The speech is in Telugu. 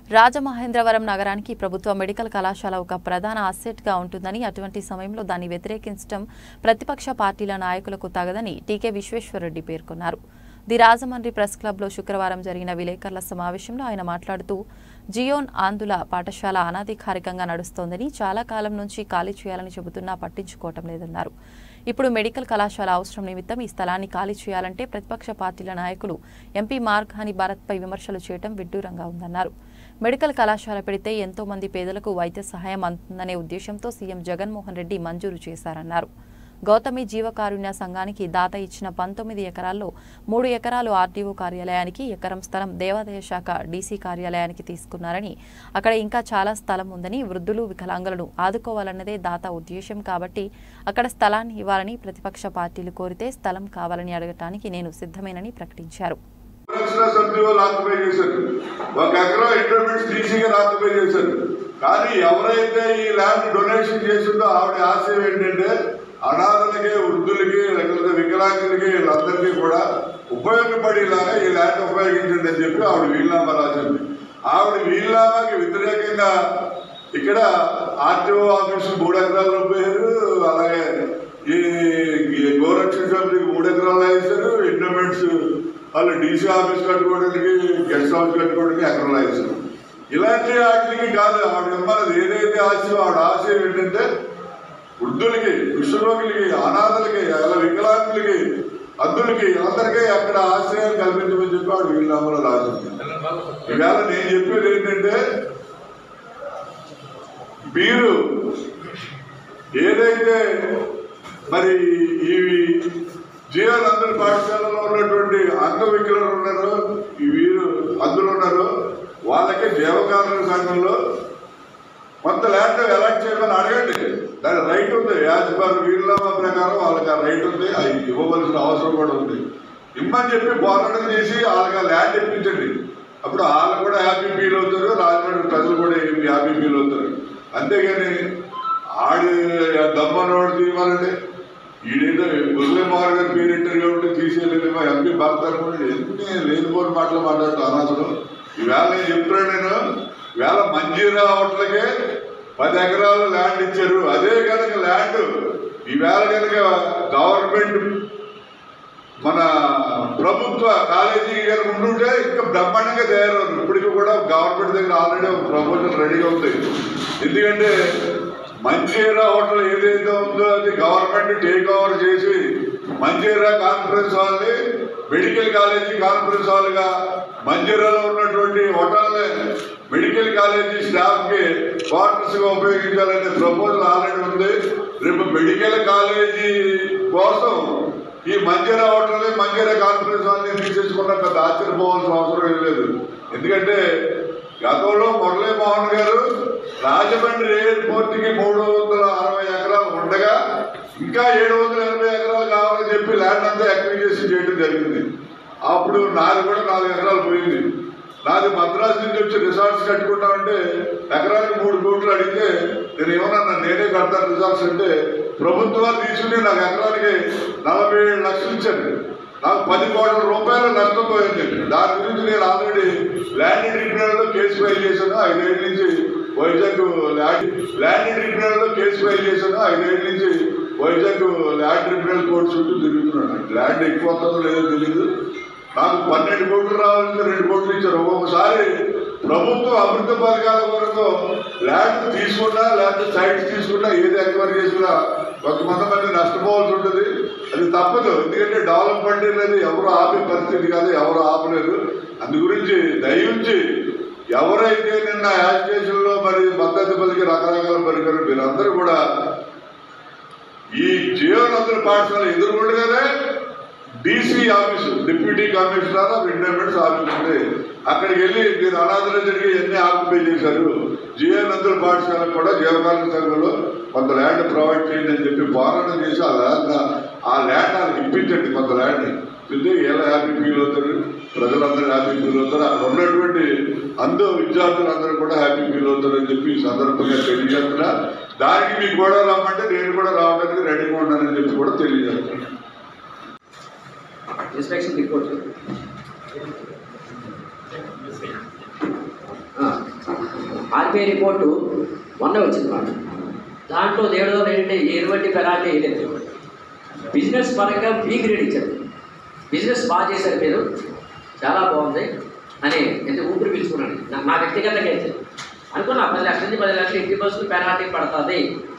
రాజమహేంద్రవరం నగరానికి ప్రభుత్వ మెడికల్ కళాశాల ఒక ప్రధాన అసెట్గా ఉంటుందని అటువంటి సమయంలో దాన్ని వ్యతిరేకించడం ప్రతిపక్ష పార్టీల నాయకులకు తగదని టీకే విశ్వేశ్వరరెడ్డి పేర్కొన్నారు ది రాజమండ్రి ప్రెస్ క్లబ్లో శుక్రవారం జరిగిన విలేకరుల సమావేశంలో ఆయన మాట్లాడుతూ జియోన్ ఆందుల పాఠశాల అనాధికారికంగా నడుస్తోందని చాలా కాలం నుంచి ఖాళీ చేయాలని చెబుతున్నా పట్టించుకోవటం లేదన్నారు ఇప్పుడు మెడికల్ కళాశాల అవసరం నిమిత్తం ఈ స్థలాన్ని ఖాళీ చేయాలంటే ప్రతిపక్ష పార్టీల నాయకులు ఎంపీ మార్గాని భారత్పై విమర్శలు చేయడం విడ్డూరంగా ఉందన్నారు మెడికల్ కళాశాల పెడితే ఎంతో మంది పేదలకు వైద్య సహాయం అందుతుందనే ఉద్దేశంతో సీఎం జగన్మోహన్ రెడ్డి మంజూరు చేశారన్నారు గౌతమి జీవకారుణ్య సంఘానికి దాత ఇచ్చిన పంతొమ్మిది ఎకరాల్లో మూడు ఎకరాలు ఆర్డీఓ కార్యాలయానికి ఎకరం స్థలం దేవాదాయ శాఖ డీసీ కార్యాలయానికి తీసుకున్నారని అక్కడ ఇంకా చాలా స్థలం ఉందని వృద్ధులు వికలాంగులను ఆదుకోవాలన్నదే దాత ఉద్దేశం కాబట్టి అక్కడ స్థలాన్ని ఇవ్వాలని ప్రతిపక్ష పార్టీలు కోరితే స్థలం కావాలని అడగటానికి నేను సిద్ధమేనని ప్రకటించారు రక్షణ సమితి వాళ్ళు ఆక్యుపై చేశారు ఒక ఎకరం ఇంటర్మీడియట్ డీసీగా ఆక్యుపై చేశారు కానీ ఎవరైతే ఈ ల్యాండ్ డొనేషన్ చేసిందో ఆవిడ ఆశయం ఏంటంటే అనాథలకి వృద్ధులకి లేకపోతే వికలాంగులకి వీళ్ళందరికీ కూడా ఉపయోగపడేలాగా ఈ ల్యాండ్ ఉపయోగించండి అని చెప్పి ఆవిడ వీలునామా రాసింది ఆవిడ వీలునామాకి వ్యతిరేకంగా ఇక్కడ ఆర్టీఓ ఆఫీసు మూడు ఎకరాలు రూపాయలు అలాగే ఈ ఈ గోరక్షణ సమితికి మూడు ఎకరాలు వేశారు ఇంటర్మీడియట్స్ వాళ్ళు డీసీ ఆఫీస్ కట్టుకోవడానికి గెస్ట్ హౌస్ కట్టుకోవడానికి ఎకరాలు వేశారు ఇలాంటి వాటికి కాదు ఆవిడ ఇమ్మన్నది ఏదైతే ఆశయం ఆవిడ ఆశయం ఏంటంటే వృద్ధులకి కుష్ఠరోగులకి అనాథలకి అలా వికలాంగులకి అద్దులకి అందరికీ అక్కడ ఆశ్రయాలు కల్పించమని చెప్పి ఆవిడ వీళ్ళమ్మలో రాసింది ఈవేళ నేను చెప్పేది ఏంటంటే మీరు ఏదైతే మరి ఈ జీవనందరి పాఠశాలలో ఉన్నటువంటి అంగవికలులు ఉన్నారో ఈ వీరు అందులో ఉన్నారో వాళ్ళకి జీవకారుల సంఘంలో కొంత ల్యాండ్ ఎలక్ట్ చేయమని అడగండి దాని రైట్ ఉంది యాజ్ పర్ వీళ్ళనామా ప్రకారం వాళ్ళకి ఆ రైట్ ఉంది అది ఇవ్వవలసిన అవసరం కూడా ఉంది ఇమ్మని చెప్పి పోరాటం చేసి వాళ్ళకి ఆ ల్యాండ్ ఇప్పించండి అప్పుడు వాళ్ళు కూడా హ్యాపీ ఫీల్ అవుతారు రాజమండ్రి ప్రజలు కూడా హ్యాపీ ఫీల్ అవుతారు అంతేగాని ఆడి దమ్మనోడు తీయమనండి ఈడేదో మురళీమోహన్ గారి పేరు ఇంటర్ కాబట్టి తీసేయలేదేమో ఎంపీ భర్త అనుకోండి ఎన్ని లేనిపోని మాటలు మాట్లాడటం అనవసరం ఈవేళ నేను చెప్తున్నాను నేను వేళ మంజీరా హోటల్కే పది ఎకరాలు ల్యాండ్ ఇచ్చారు అదే కనుక ల్యాండ్ ఈవేళ కనుక గవర్నమెంట్ మన ప్రభుత్వ కాలేజీ గారు ఉండుంటే ఇంకా బ్రహ్మాండంగా తయారవుతుంది ఇప్పటికీ కూడా గవర్నమెంట్ దగ్గర ఆల్రెడీ ఒక ప్రపోజల్ రెడీగా ఉంది ఎందుకంటే మంజీరా హోటల్ ఏదైతే ఉందో అది గవర్నమెంట్ టేక్ ఓవర్ చేసి మంజీరా కాన్ఫరెన్స్ హాల్ని మెడికల్ కాలేజీ కాన్ఫరెన్స్ హాల్గా మంజీరాలో ఉన్నటువంటి హోటల్ని మెడికల్ కాలేజీ స్టాఫ్ కి క్వార్టర్స్ గా ఉపయోగించాలనే ప్రపోజల్ ఆల్రెడీ ఉంది రేపు మెడికల్ కాలేజీ కోసం ఈ మంజీరా హోటల్ని మంజీరా కాన్ఫరెన్స్ హాల్ని తీసేసుకున్న పెద్ద ఆశ్చర్యపోవాల్సిన అవసరం ఏం లేదు ఎందుకంటే గతంలో మురళీమోహన్ గారు రాజమండ్రి ఎయిర్పోర్ట్ కి మూడు వందల అరవై ఎకరాలు ఉండగా ఇంకా ఏడు వందల ఎనభై ఎకరాలు కావాలని చెప్పి ల్యాండ్ అంతా అక్విజేషన్ చేయడం జరిగింది అప్పుడు నాది కూడా నాలుగు ఎకరాలు పోయింది నాది మద్రాసు నుంచి వచ్చి రిసార్ట్స్ కట్టుకుంటామంటే ఎకరానికి మూడు కోట్లు అడిగితే నేను ఏమన్నా నేనే కడతాను రిసార్ట్స్ అంటే ప్రభుత్వాలు తీసుకుని నాకు ఎకరానికి నలభై ఏడు లక్షలు ఇచ్చారు నాకు పది కోట్ల రూపాయల నష్టం పోయింది దాని గురించి నేను ఆల్రెడీ ల్యాండ్ ట్రిబ్యునల్లో కేసు ఫైల్ చేశాను ఐదేళ్ళ నుంచి వైజాగ్ ల్యాండ్ ల్యాండ్ ట్రిబ్యునల్లో కేసు ఫైల్ చేశాను ఐదేళ్ళ నుంచి వైజాగ్ ల్యాండ్ ట్రిబ్యునల్ కోర్టు చుట్టూ తిరుగుతున్నాను ల్యాండ్ ఎక్కువ వస్తుందో లేదో తెలియదు నాకు పన్నెండు కోట్లు రావాల్సింది రెండు కోట్లు ఇచ్చారు ఒక్కొక్కసారి ప్రభుత్వం అభివృద్ధి పథకాల కొరకు ల్యాండ్ తీసుకున్నా లేకపోతే సైట్స్ తీసుకున్నా ఏది ఎక్వైరీ చేసినా కొంతమంది మంది నష్టపోవాల్సి ఉంటుంది అది తప్పదు ఎందుకంటే డెవలప్మెంట్ అనేది ఎవరు ఆపే పరిస్థితి కాదు ఎవరు ఆపలేదు అందు గురించి దయించి ఎవరైతే నిన్న యాజిటేషన్లో మరి మద్దతు పలికి రకరకాల పరికరం మీరందరూ కూడా ఈ జీవనంతుల పాఠశాల ఎదురుకుండగానే DC office deputy commissioner of intermediates office ఉంది అక్కడికి వెళ్ళి మీరు అనాథల జరిగి ఎన్ని ఆక్యుపై చేశారు జీవనంతుల పాఠశాల కూడా జీవకాల సంఘంలో కొంత ల్యాండ్ ప్రొవైడ్ చేయండి అని చెప్పి పోరాటం చేసి ఆ ల్యాండ్ ఆ ల్యాండ్ వాళ్ళకి ఇప్పించండి కొంత ల్యాండ్ ఇస్తే ఎలా హ్యాపీ ఫీల్ అవుతారు ప్రజలందరూ హ్యాపీ ఫీల్ అవుతారు అక్కడ ఉన్నటువంటి అందరూ విద్యార్థులందరూ కూడా హ్యాపీ ఫీల్ అవుతారు అని చెప్పి ఈ సందర్భంగా తెలియజేస్తున్నా దానికి మీకు కూడా రమ్మంటే నేను కూడా రావడానికి రెడీగా ఉన్నానని చెప్పి కూడా తెలియజేస్తున్నాను ఇన్స్పెక్షన్ రిపోర్ట్ ఆర్బీఐ రిపోర్టు మొన్న వచ్చింది మాట దాంట్లో దేవుడు ఏంటంటే ఎటువంటి పెనాల్టీ వేయలేదు బిజినెస్ పరంగా బీ గ్రేడ్ ఇచ్చారు బిజినెస్ బాగా చేశారు మీరు చాలా బాగుంది అని ఎంత ఊపిరి పీల్చుకున్నాను నా- నా వ్యక్తిగతంగా అయితే అనుకున్నా పది లక్షల నుంచి పది లక్షలు ఇంటి బస్సులు పెనాల్టీ పడుతుంది